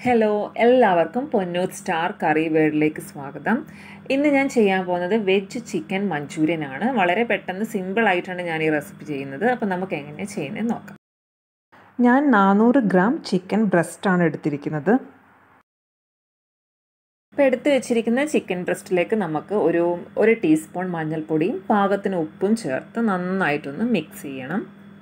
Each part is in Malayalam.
ഹലോ എല്ലാവർക്കും പൊന്നൂർ സ്റ്റാർ കറി വേർഡിലേക്ക് സ്വാഗതം ഇന്ന് ഞാൻ ചെയ്യാൻ പോകുന്നത് വെജ് ചിക്കൻ മഞ്ചൂരിയൻ ആണ് വളരെ പെട്ടെന്ന് സിമ്പിൾ ആയിട്ടാണ് ഞാൻ ഈ റെസിപ്പി ചെയ്യുന്നത് അപ്പോൾ നമുക്ക് എങ്ങനെയാണ് ചെയ്യുന്നത് നോക്കാം ഞാൻ നാനൂറ് ഗ്രാം ചിക്കൻ ബ്രസ്റ്റാണ് എടുത്തിരിക്കുന്നത് ഇപ്പോൾ എടുത്തു വെച്ചിരിക്കുന്ന ചിക്കൻ ബ്രസ്റ്റിലേക്ക് നമുക്ക് ഒരു ഒരു ടീസ്പൂൺ മഞ്ഞൾപ്പൊടിയും പാകത്തിന് ഉപ്പും ചേർത്ത് നന്നായിട്ടൊന്ന് മിക്സ് ചെയ്യണം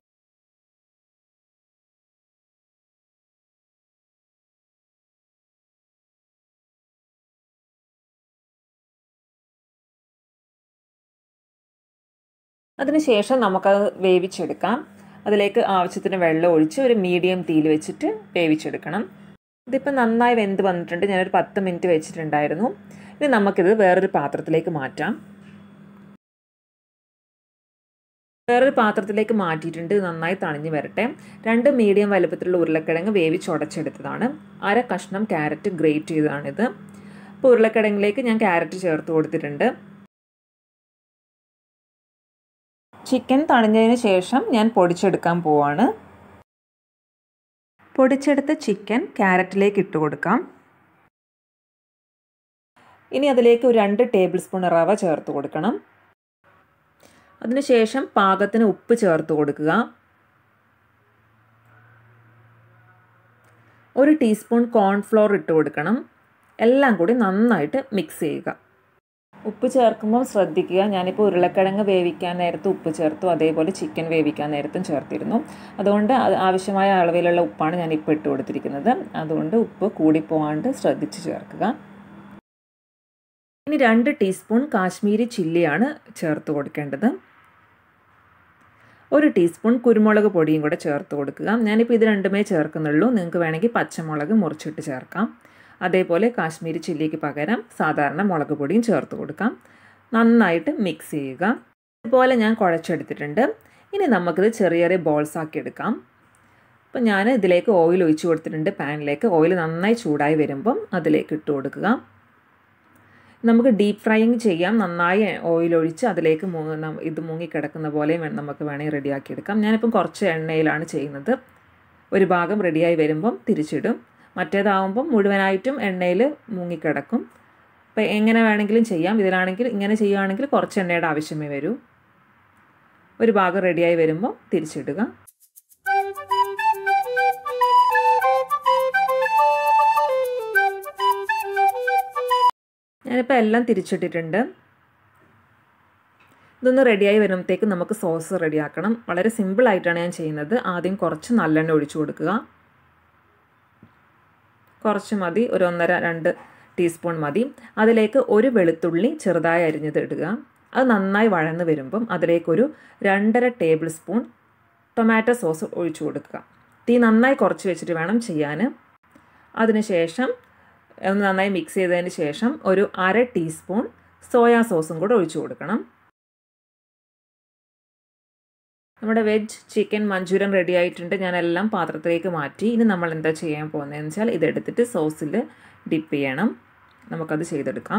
അതിനുശേഷം നമുക്കത് വേവിച്ചെടുക്കാം അതിലേക്ക് ആവശ്യത്തിന് വെള്ളം ഒഴിച്ച് ഒരു മീഡിയം തീയിൽ വെച്ചിട്ട് വേവിച്ചെടുക്കണം ഇതിപ്പോൾ നന്നായി വെന്ത് വന്നിട്ടുണ്ട് ഞാനൊരു പത്ത് മിനിറ്റ് വെച്ചിട്ടുണ്ടായിരുന്നു ഇനി നമുക്കിത് വേറൊരു പാത്രത്തിലേക്ക് മാറ്റാം വേറൊരു പാത്രത്തിലേക്ക് മാറ്റിയിട്ടുണ്ട് നന്നായി തണിഞ്ഞ് വരട്ടെ രണ്ട് മീഡിയം വലുപ്പത്തിലുള്ള ഉരുളക്കിഴങ്ങ് വേവിച്ചുടച്ചെടുത്തതാണ് അര കഷ്ണം ക്യാരറ്റ് ഗ്രേറ്റ് ചെയ്തതാണിത് അപ്പോൾ ഉരുളക്കിഴങ്ങിലേക്ക് ഞാൻ ക്യാരറ്റ് ചേർത്ത് കൊടുത്തിട്ടുണ്ട് ചിക്കൻ തണിഞ്ഞതിന് ശേഷം ഞാൻ പൊടിച്ചെടുക്കാൻ പോവാണ് പൊടിച്ചെടുത്ത ചിക്കൻ ക്യാരറ്റിലേക്ക് ഇട്ട് കൊടുക്കാം ഇനി അതിലേക്ക് ഒരു രണ്ട് ടേബിൾ സ്പൂൺ റവ ചേർത്ത് കൊടുക്കണം അതിനുശേഷം പാകത്തിന് ഉപ്പ് ചേർത്ത് കൊടുക്കുക ഒരു ടീസ്പൂൺ കോൺഫ്ലോർ ഇട്ട് കൊടുക്കണം എല്ലാം കൂടി നന്നായിട്ട് മിക്സ് ചെയ്യുക ഉപ്പ് ചേർക്കുമ്പോൾ ശ്രദ്ധിക്കുക ഞാനിപ്പോൾ ഉരുളക്കിഴങ്ങ് വേവിക്കാൻ നേരത്ത് ഉപ്പ് ചേർത്തു അതേപോലെ ചിക്കൻ വേവിക്കാൻ നേരത്തും ചേർത്തിരുന്നു അതുകൊണ്ട് ആവശ്യമായ അളവിലുള്ള ഉപ്പാണ് ഞാൻ ഇപ്പോൾ ഇട്ട് കൊടുത്തിരിക്കുന്നത് അതുകൊണ്ട് ഉപ്പ് കൂടിപ്പോവാണ്ട് ശ്രദ്ധിച്ച് ചേർക്കുക ഇനി രണ്ട് ടീസ്പൂൺ കാശ്മീരി ചില്ലിയാണ് ചേർത്ത് കൊടുക്കേണ്ടത് ഒരു ടീസ്പൂൺ കുരുമുളക് പൊടിയും കൂടെ ചേർത്ത് കൊടുക്കുക ഞാനിപ്പോൾ ഇത് രണ്ടുമേ ചേർക്കുന്നുള്ളൂ നിങ്ങൾക്ക് വേണമെങ്കിൽ പച്ചമുളക് മുറിച്ചിട്ട് ചേർക്കാം അതേപോലെ കാശ്മീരി ചില്ലിക്ക് പകരം സാധാരണ മുളക് പൊടിയും ചേർത്ത് കൊടുക്കാം നന്നായിട്ട് മിക്സ് ചെയ്യുക ഇതുപോലെ ഞാൻ കുഴച്ചെടുത്തിട്ടുണ്ട് ഇനി നമുക്കിത് ചെറിയ ചെറിയ ബോൾസ് ആക്കി എടുക്കാം അപ്പം ഞാൻ ഇതിലേക്ക് ഓയിൽ ഒഴിച്ച് കൊടുത്തിട്ടുണ്ട് പാനിലേക്ക് ഓയിൽ നന്നായി ചൂടായി വരുമ്പം അതിലേക്ക് ഇട്ട് കൊടുക്കുക നമുക്ക് ഡീപ്പ് ഫ്രൈയിങ് ചെയ്യാം നന്നായി ഓയിൽ ഒഴിച്ച് അതിലേക്ക് ഇത് മുങ്ങിക്കിടക്കുന്ന പോലെ നമുക്ക് വേണമെങ്കിൽ റെഡിയാക്കി എടുക്കാം ഞാനിപ്പം കുറച്ച് എണ്ണയിലാണ് ചെയ്യുന്നത് ഒരു ഭാഗം റെഡിയായി വരുമ്പം തിരിച്ചിടും മറ്റേതാവുമ്പം മുഴുവനായിട്ടും എണ്ണയിൽ മുങ്ങിക്കിടക്കും അപ്പോൾ എങ്ങനെ വേണമെങ്കിലും ചെയ്യാം ഇതിലാണെങ്കിൽ ഇങ്ങനെ ചെയ്യുകയാണെങ്കിൽ കുറച്ച് എണ്ണയുടെ ആവശ്യമേ വരൂ ഒരു ഭാഗം റെഡിയായി വരുമ്പോൾ തിരിച്ചിടുക ഞാനിപ്പോൾ എല്ലാം തിരിച്ചിട്ടിട്ടുണ്ട് ഇതൊന്ന് റെഡിയായി വരുമ്പോഴത്തേക്ക് നമുക്ക് സോസ് റെഡിയാക്കണം വളരെ സിമ്പിളായിട്ടാണ് ഞാൻ ചെയ്യുന്നത് ആദ്യം കുറച്ച് നല്ലെണ്ണ ഒഴിച്ചു കൊടുക്കുക കുറച്ച് മതി ഒരു ഒന്നര രണ്ട് ടീസ്പൂൺ മതി അതിലേക്ക് ഒരു വെളുത്തുള്ളി ചെറുതായി അരിഞ്ഞത് ഇടുക അത് നന്നായി വഴന്ന് വരുമ്പം അതിലേക്കൊരു രണ്ടര ടേബിൾ സ്പൂൺ ടൊമാറ്റോ സോസ് ഒഴിച്ചു കൊടുക്കുക തീ നന്നായി കുറച്ച് വെച്ചിട്ട് വേണം ചെയ്യാൻ അതിനുശേഷം ഒന്ന് നന്നായി മിക്സ് ചെയ്തതിന് ശേഷം ഒരു അര ടീസ്പൂൺ സോയാ സോസും കൂടെ ഒഴിച്ചു കൊടുക്കണം നമ്മുടെ വെജ് ചിക്കൻ മഞ്ചൂരിയൻ റെഡി ആയിട്ടുണ്ട് ഞാൻ എല്ലാം പാത്രത്തിലേക്ക് മാറ്റി ഇനി നമ്മൾ എന്താ ചെയ്യാൻ പോകുന്നതെന്ന് വെച്ചാൽ ഇതെടുത്തിട്ട് സോസിൽ ഡിപ്പ് ചെയ്യണം നമുക്കത് ചെയ്തെടുക്കാം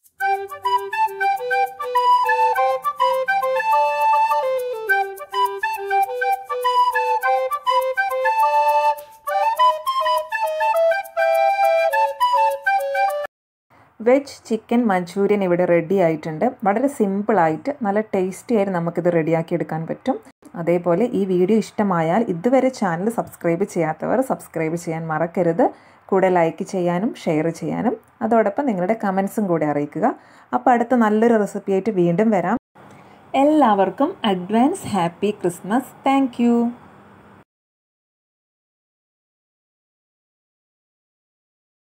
വെജ് ചിക്കൻ മഞ്ചൂരിയൻ ഇവിടെ റെഡി ആയിട്ടുണ്ട് വളരെ സിമ്പിളായിട്ട് നല്ല ടേസ്റ്റി ആയിട്ട് നമുക്കിത് റെഡിയാക്കി എടുക്കാൻ പറ്റും അതേപോലെ ഈ വീഡിയോ ഇഷ്ടമായാൽ ഇതുവരെ ചാനൽ സബ്സ്ക്രൈബ് ചെയ്യാത്തവർ സബ്സ്ക്രൈബ് ചെയ്യാൻ മറക്കരുത് കൂടെ ലൈക്ക് ചെയ്യാനും ഷെയർ ചെയ്യാനും അതോടൊപ്പം നിങ്ങളുടെ കമൻസും കൂടെ അറിയിക്കുക അപ്പോൾ അടുത്ത നല്ലൊരു റെസിപ്പിയായിട്ട് വീണ്ടും വരാം എല്ലാവർക്കും അഡ്വാൻസ് ഹാപ്പി ക്രിസ്മസ് താങ്ക്